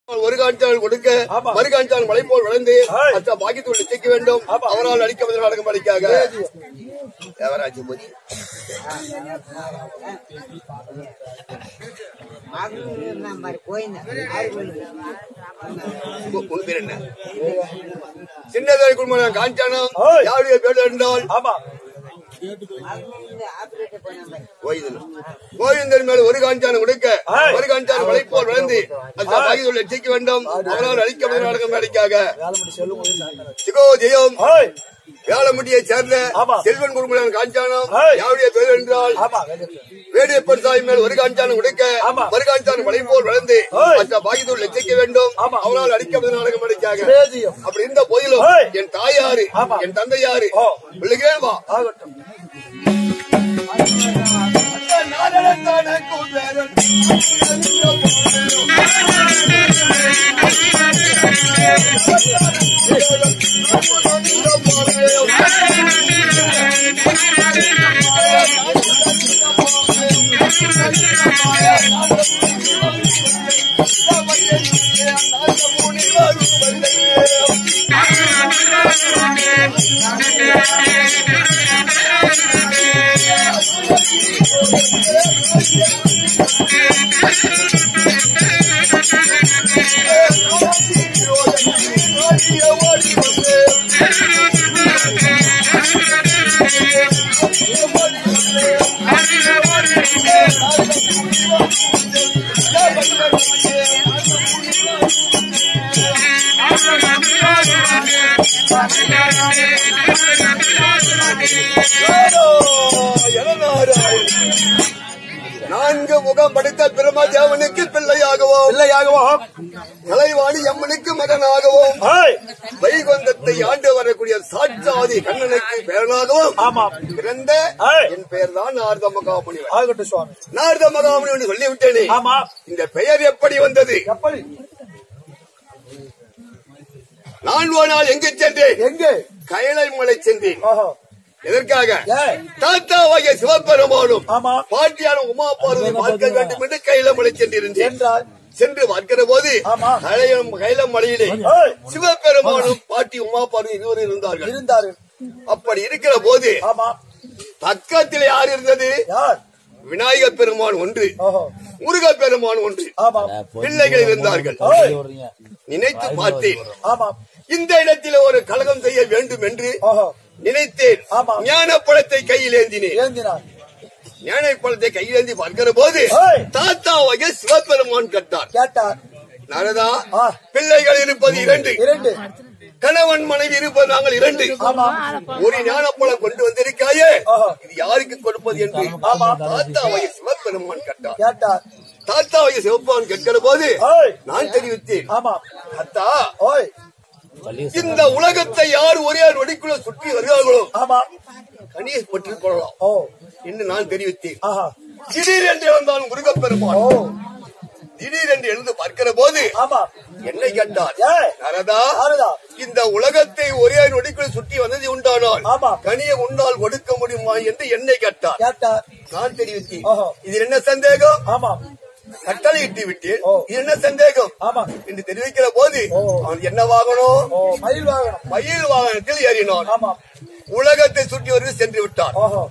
ஒரு காஞ்சால் கொடுக்க ஆமா. மறு காஞ்சால் மலை போல் வளர்ந்து ஆய். அச்சா பாக்கியத்துள் நிச்சயிக்க வேண்டும் ஆமா. அவரால் அடிக்க நாடகம் அடிக்காக தேவராஜ் போதி உங்க- உங்க பேர் என்ன சின்னதாய் குடும்பம் காஞ்சானம் ஆய். யாருடைய பேர் என்றால் ஆமா கோவிந்தன் கோவிந்தன் மேல் ஒரு காஞ்சானம் கொடுக்க ஆய். ஒரு காஞ்சானம் மலை போல் வளர்ந்து அச்சா பாக்கியத்துள் நிச்சயிக்க வேண்டும் அவரால் அடிக்க நாடகம் அடிக்காக சிகோ ஜெயம் ஓய் வேளமுட்டியை சேர்ந்த ஆமா. செல்வன் குடும்பம் காஞ்சானம் ஆய். யாருடைய பேர் என்றால் ஆமா வேடியப்பன் சாமி மேல் ஒரு காஞ்சானம் கொடுக்க ஆமா. ஒரு காஞ்சானம் மலை போல் வளர்ந்து ஓய். மற்ற பாகியத்தோடு லட்சிக்க வேண்டும் ஆமா. அவரால் அடிக்க நாடகம் அடிக்காக பேதியம் அப்படி இருந்த போதிலும் ஓய். என் தாயாரு ஆமா. என் தந்தை யாரு ஓ. பிள்ளைகளே வா ஆகட்டும் நான்கு முகம் படைத்த பிரம்மதேவனுக்கு பிள்ளையாகவும் பிள்ளையாகவும் கலைவாணி அம்மனுக்கு மகனாகவும் ஓய் வைகுந்தத்தை ஆண்டு வரக்கூடிய சாட்சாதி கண்ணனுக்கு பேரனாகவும் ஆமா பிறந்த ஏய். என் பெயர் தான் நாரத மகாமுனிவர் ஆகட்டும் சுவாமி நாரத மகாமுனி என்று சொல்லிவிட்டேனே ஆமா இந்த பெயர் எப்படி வந்தது எப்படி நான் போனால் எங்கு சென்றேன் எங்கே கைலை மலை சென்றேன் ஓஹோ எதற்காக ஏய் தாத்தாவாகிய சிவபெருமானும் ஆமா பாட்டியான உமா பார்வதி பார்க்க வேண்டும் என்று கையில மலை சென்றிருந்தேன் என்றால் சென்று பார்க்கிற போது ஆமா. கைலம் கைலம் மலையிலே ஏய் சிவபெருமானும் பாட்டி உமா பார்வதி இருவரும் இருந்தார்கள் இருந்தாரு அப்படி இருக்கிற போது ஆமா பக்கத்தில் யார் இருந்தது யார் விநாயகர் பெருமான் ஒன்று ஓஹோ முருகப் பெருமான் ஒன்று ஆமா பிள்ளைகள் இருந்தார்கள் ஓய் நினைத்து பார்த்தேன் ஆமா இந்த இடத்தில் ஒரு கழகம் செய்ய வேண்டும் என்று ஓஹோ நினைத்தேன் ஆமா. ஞான பழத்தை கையில் ஏந்தினேன் ஏந்தினார் ஞான பழத்தை கையில் ஏந்தி பார்க்கிற போது ஏய். தாத்தாவாகிய சிவபெருமான் கட்டார் கேட்டார் நாரதா ஆ. பிள்ளைகள் இருப்பது இரண்டு இரண்டு கணவன் மனைவி இருப்பது நாங்கள் இரண்டு ஆமா ஒரு ஞானப்பழம் கொண்டு வந்திருக்காயே ஆஹா. இது யாருக்கு கொடுப்பது என்று ஆமா. தாத்தாவாகிய சிவபெருமான் கட்டார் கேட்டார் தாத்தாவாகிய சிவபெருமான் கேட்கிற போது ஓய் நான் தெரிவித்தேன் ஆமா தாத்தா ஓய் இந்த உலகத்தை யார் ஒரே நொடிக்குள்ள சுற்றி வருகிறார்களோ ஆமா கனியை பற்றிக் கொள்ளலாம் ஓ என்று நான் தெரிவித்தேன் ஆஹா திடீர் என்று வந்தான் முருகப்பெருமான் ஓ திடீர் என்று எழுந்து பார்க்கிற போது ஆமா என்னை கேட்டார் ஏய் நாரதா யாருதா இந்த உலகத்தை ஒரே நொடிக்குள் சுற்றி வந்தது உண்டானால் ஆமா. கனியை உன்னால் கொடுக்க முடியுமா என்று என்னை கேட்டார் கேட்டார் நான் தெரிவித்தேன் ஓஹோ. இதில் என்ன சந்தேகம் ஆமா கட்டளை இட்டு விட்டேன் ஓ. இது என்ன சந்தேகம் ஆமா என்று தெரிவிக்கிற போது ஓ. அவன் என்ன வாங்கணும் ஓ மயில் வாகனம் மயில் வாகனத்தில் ஏறினான் ஆமா உலகத்தை சுற்றி வருவது சென்று விட்டார் ஓஹோ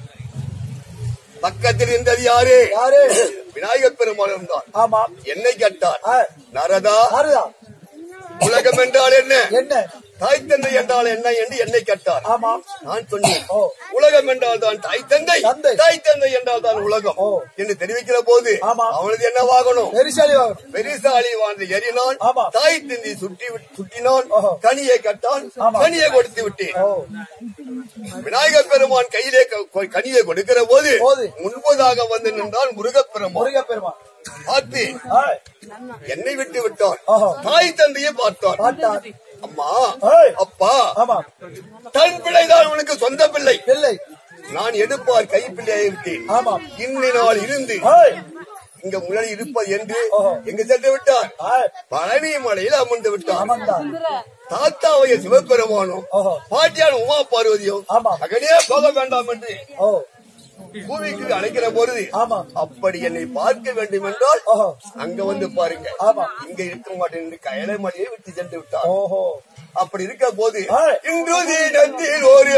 பக்கத்தில் இருந்தது யாரு யாரு விநாயகர் பெருமாள் இருந்தார் ஆமா என்னை கேட்டார் ஆ, நாரதா யாருதா உலகம் என்றால் என்ன என்ன தாய் தந்தை என்றால் என்ன என்று என்னை கேட்டார் ஆமா நான் சொன்னேன் ஓ உலகம் என்றால் தான் தாய் தந்தை தந்தை. தாய் தந்தை என்றால் தான் உலகம் ஓ. என்று தெரிவிக்கிற போது ஆமா. அவனது என்ன வாங்கணும் நெரிசலி வாகனம் பெரிசாலி வாழ்ந்து எறினான் ஆமா. தாய் தந்தி சுற்றி விட்- சுற்றினான் ஓஹோ. கனியை கட்டான் ஆமா. கனியை கொடுத்து விட்டேன் ஓ விநாயகர் பெருமான் கையிலே க- கொ- கனியை கொடுக்கிற போது போது. முன்பதாக வந்து நின்றான் முருகப்பெருமான் முருக பெருமான் பார்த்து ஆய், என்னை விட்டு விட்டான் ஓஹோ. தாய் தந்தையை பார்த்தான் பார்த்தார் அம்மா ஏய். அப்பா ஆமா தன் பிள்ளைதான் உனக்கு சொந்த பிள்ளை பிள்ளை நான் எடுப்பார் கை பிள்ளையை விட்டேன் ஆமா இன்னி நாள் இருந்து ஏய், இங்க முன்னாடி இருப்பது என்று ஓஹோ. எங்க சென்று விட்டார் ஆய், பழனி மலையில் அமர்ந்து விட்டார் அமர்ந்தார் தாத்தாவைய சிவபெருமானும் ஓஹோ பாட்டியான உமா பார்வதியும் ஆமா. மகனே போக வேண்டாம் என்று ஓ பூமிக்கு அழைக்கிற பொழுது ஆமா அப்படி என்னை பார்க்க வேண்டும் என்றால் ஓஹோ அங்க வந்து பாருங்க ஆமா. இங்க இருக்க மாட்டேன் என்று கயலை மலையை விட்டு சென்று விட்டார் ஓஹோ அப்படி இருக்க போது ஆ. இன்று தினத்தில் ஒரு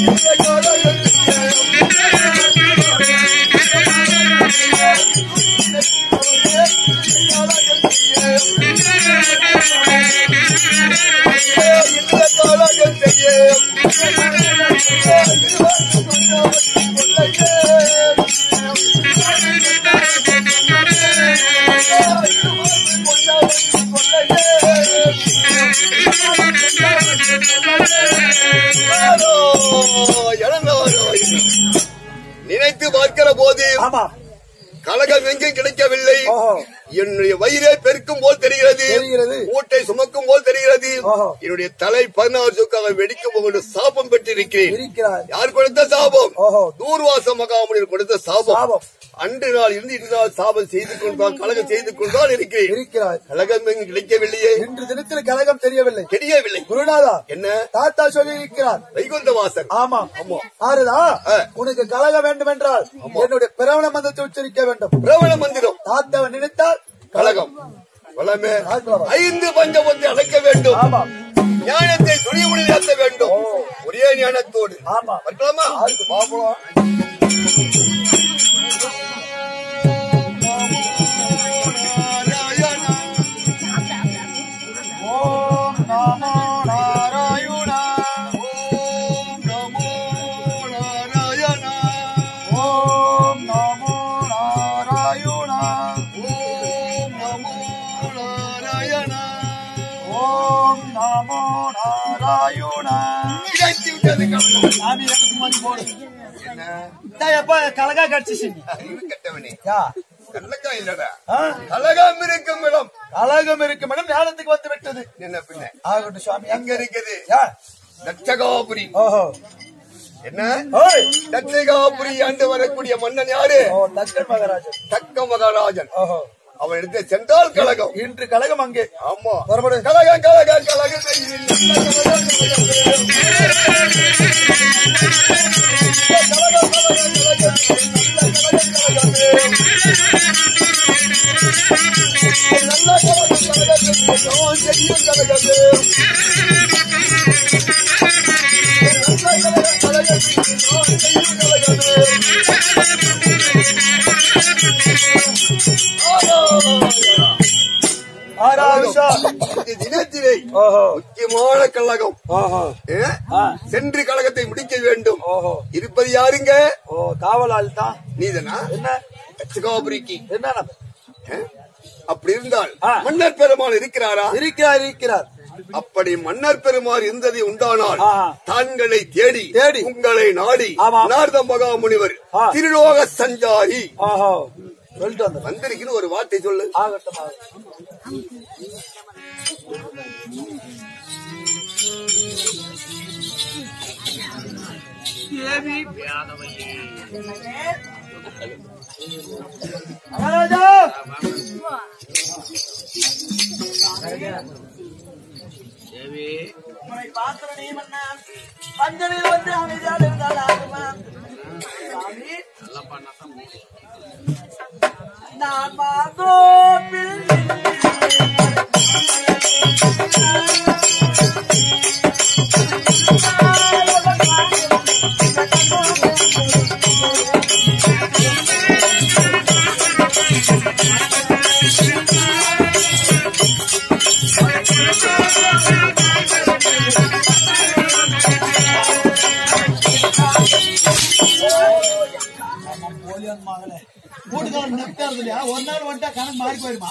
நினைத்து பார்க்கிற போது ஆமா கழகம் எங்கும் கிடைக்கவில்லை ஓஹோ என்னுடைய வயிறே பெருக்கும் போல் தெரிகிறது தெரிகிறது. மூட்டை சுமக்கும் போல் தெரிகிறது ஓஹோ. என்னுடைய தலை பதினாறு சொக்காக வெடிக்கும் போது சாபம் பெற்றிருக்கிறேன் இருக்கிறார் யார் கொடுத்த சாபம் ஓஹோ. தூர்வாச மகாமுனிவர் கொடுத்த சாபம் சாபம். அன்று நாள் இருந்து இன்று நாள் சாபம் செய்து கொண்டால் கழகம் செய்து கொண்டால் இருக்கிறேன் இருக்கிறார் கழகம் எங்கு கிடைக்கவில்லையே இன்று தினத்தில் கழகம் தெரியவில்லை தெரியவில்லை குருநாதா என்ன தாத்தா சொல்லி இருக்கிறார் வைகுந்த வாசன் ஆமா ஆறுதா ஆ. உனக்கு கழகம் வேண்டும் என்றால் என்னுடைய பிரவண மந்தத்தை உச்சரிக்க வேண்டும் பிரபல மந்திரம் தாத்தாவை நினைத்தால் கழகம் வளமே ராஜ்குலவா. ஐந்து பஞ்சபத்தை அழைக்க வேண்டும் ஆமா ஞானத்தை துணிமுடி ஏற்ற வேண்டும் ஒரே ஞானத்தோடு ஆமா வரலாமா அதுக்கு பாப்போம் ஓம் நமோ நாராயண ஓம் நமோ நாராயண ஓம் நமோ நாராயண சாமி எனக்கு மணி போடு டேய், எப்ப கலகா கடிச்சிச்சு யா கள்ளக்காய் இல்லடா ஆ? கலகம் இருக்கும் இடம் கலகம் இருக்கும் இடம் ஞானத்துக்கு வந்து விட்டது என்ன பின்ன ஆகட்டும் சுவாமி எங்க இருக்குது யா தட்சகாபுரி ஓஹோ என்ன ஓய் தட்சகாபுரி ஆண்டு வரக்கூடிய மன்னன் யாரு ஓ தக்கன் மகாராஜன் தக்க மகாராஜன் ஓஹோ அவன் எடுத்த சென்றால் கழகம் இன்று கலகம் அங்கே ஆமா புறப்படு. கழகம் கழகம் கழகம் ஆராவிஷா தினத்திலே ஓஹோ முக்கியமான கழகம் ஓஹோ ஏ? ஆ. சென்று கழகத்தை முடிக்க வேண்டும் ஓஹோ இருப்பது யாருங்க ஓ காவலாள் தான் நீதனா என்ன தட்சகாபுரிக்கு என்ன நம்ம? ஏ? அப்படி இருந்தால் ஆ. மன்னர் பெருமாள் இருக்கிறாரா இருக்கிறார் இருக்கிறார் அப்படி மன்னர் பெருமாள் இருந்தது உண்டானால் ஆ. தான்களை தேடி தேடி. உங்களை நாடி ஆமா. நாரத மகாமுனிவர் ஆ. திருலோக சஞ்சாரி ஓஹோ சொல்லிட்டு வந்தேன் வந்திருக்குன்னு ஒரு வார்த்தை சொல்லு ஆகட்டும் ஆகட்டும். மகாராஜா உன்னை பார்க்கிற நீ மன்னா பஞ்சனில் வந்து அமைதியாக இருந்தால் ஆகுமா சாமி நான் மாதோப்பில் மகளே வீட்டுக்காரன் நிற்கிறது இல்லையா ஒரு நாள் வந்துட்டா கணக்கு மாறி போயிடுமா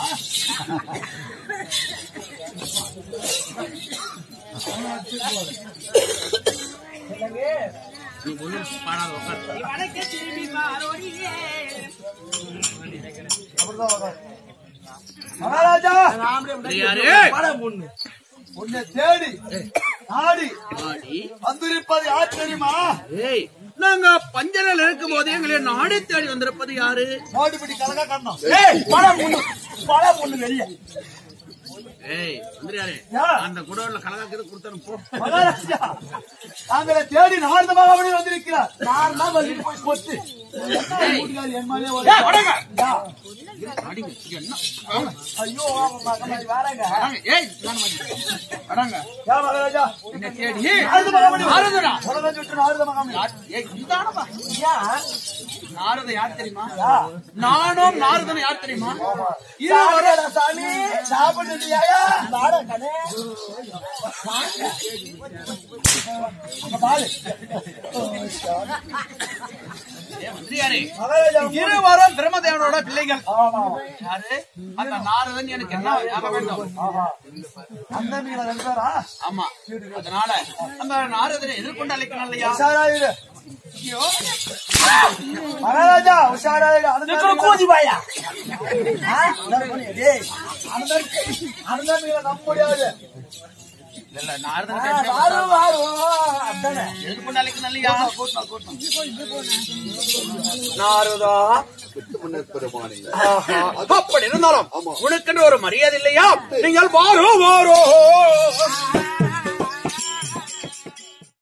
அப்படிதான் வரும். மகாராஜா வாடா பொண்ணு. உன்னை தேடி நாடி வந்திருப்பது யார் தெரியுமா ஏய் நாங்க பஞ்சனில் இருக்கும் போது எங்களை நாடி தேடி வந்திருப்பது யாரு மோடிபிடி கலக கண்ணம் ஏய் வாடா பொண்ணு வாடா பொண்ணு வெளிய ஏய் வந்துறியாரே யா. அந்த குடோன்ல கலகாக்கிறது கொடுத்தனும் போ மகாராஜா தாங்களை தேடி நார்ந்த மகாபலி வந்திருக்கிறார் நான் தான் வந்து போய் பொத்து வீட்டுக்காரி என் மேலே ஒரு- ஏய், வடங்க. யா. அடிங்க இங்க என்ன ஐயோ மகமாரி வேறங்க வராங்க. ஏய் நான் மாட்டேன். வராங்க யா மகாராஜா என்ன தேடி நாரத மகாபலி நாரதரா? உலகம் சுற்று நாரத மகாபலி யார்? ஏய் இதானப்பா யா நாரத யார் தெரியுமா யா நானும் நாரதனும் யார் தெரியுமா இது சாப்பிடுடா சாமி சாப்பிடுறியா நாடா கண்ணே அங்க பாரு ஏய், வந்துறியாரே மகாராஜா இருவரும் பிரம்மதேவனோட பிள்ளைகள் ஆமா யாரு அந்த நாரதன் எனக்கு என்ன ஞாபகம் வேண்டும் ஆமா அந்த மீன வென்றாரா ஆமா அதனால அந்த நாரதனை எதிர்கொண்டு அழைக்கணும் இல்லையா உஷாராயிரு ஐயோ மகாராஜா உஷாராயிரு அந்த கூதி பாயா அந்த மீன நம்ப முடியாது இல்ல நாரதனை ஆ, தெரிஞ்சா வாரும் வாரும் அதானே எதிர்கொண்டு அழைக்கணும் இல்லையா நாரதா முன்னர் பெருமானே அப்படி இருந்தாலும் உனக்கென்று ஒரு மரியாதை இல்லையா நீங்கள் வாரோ வாரோ